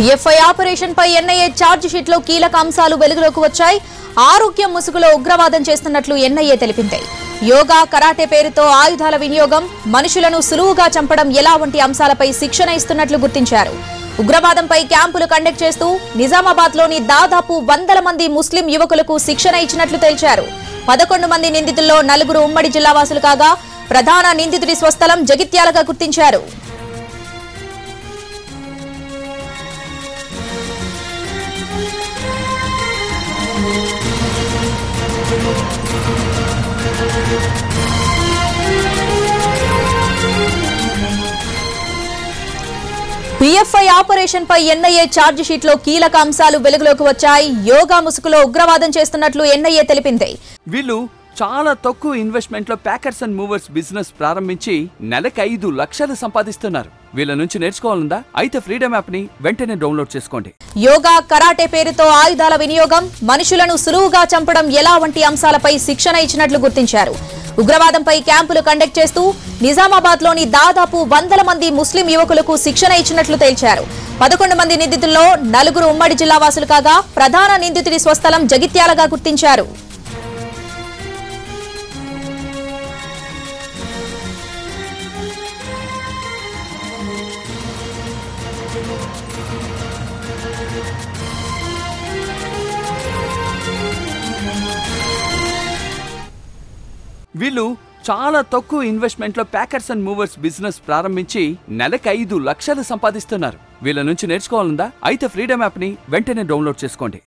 PFI operation పై NIA charge sheet లో కీలక అంశాలు వెలుగులోకి వచ్చాయి ఆరోగ్యం ముసుగులో ఉగ్రవాదం చేస్తున్నట్లు ఎన్ఐఏ తెలిపింది యోగా కరాటే పేరుతో ఆయుధాల వినియోగం మనుషులను సులువుగా చంపడం ఎలా వంటి అంశాలపై శిక్షణ ఇస్తున్నట్లు గుర్తించారు ఉగ్రవాదంపై క్యాంపులు కండక్ట్ చేస్తూ నిజామాబాద్ లోని దాదాపు వందల మంది ముస్లిం యువకులకు శిక్షణ ఇచ్చినట్లు తేల్చారు పదకొండు మంది నిందితుల్లో నలుగురు ఉమ్మడి జిల్లా వాసులు కాగా ప్రధాన నిందితుడి స్వస్థలం జగిత్యాలగా గుర్తించారు పిఎఫ్ఐ ఆపరేషన్ పై ఎన్ఐఏ ఛార్జ్ షీట్ లో కీలక అంశాలు వెలుగులోకి వచ్చాయి యోగా ముసుగులో ఉగ్రవాదం చేస్తున్నట్లు ఎన్ఐఏ తెలిపింది వీళ్ళు చాలా తక్కువ ఇన్వెస్ట్మెంట్ లో ప్యాకర్స్ అండ్ మూవర్స్ బిజినెస్ ప్రారంభించి నెలకి ఐదు లక్షలు సంపాదిస్తున్నారు వీళ్ళ నుంచి నేర్చుకోవాలందా అయితే ఫ్రీడమ్ యాప్ ని వెంటనే డౌన్లోడ్ చేసుకోండి యోగా కరాటే పేరుతో ఆయుధాల వినియోగం మనుషులను సులువుగా చంపడం ఎలా వంటి అంశాలపై శిక్షణ ఇచ్చినట్లు గుర్తించారు ఉగ్రవాదంపై క్యాంపులు కండక్ట్ చేస్తూ నిజామాబాద్ లోని దాదాపు వందల మంది ముస్లిం యువకులకు శిక్షణ ఇచ్చినట్లు తేల్చారు పదకొండు మంది నిందితుల్లో నలుగురు ఉమ్మడి జిల్లా వాసులు కాగా ప్రధాన నిందితుడి స్వస్థలం జగిత్యాలగా గుర్తించారు వీళ్ళు చాలా తక్కువ ఇన్వెస్ట్మెంట్ లో ప్యాకర్స్ అండ్ మూవర్స్ బిజినెస్ ప్రారంభించి నెలకి ఐదు లక్షలు సంపాదిస్తున్నారు వీళ్ళ నుంచి నేర్చుకోవాలందా అయితే ఫ్రీడమ్ యాప్ ని వెంటనే డౌన్లోడ్ చేసుకోండి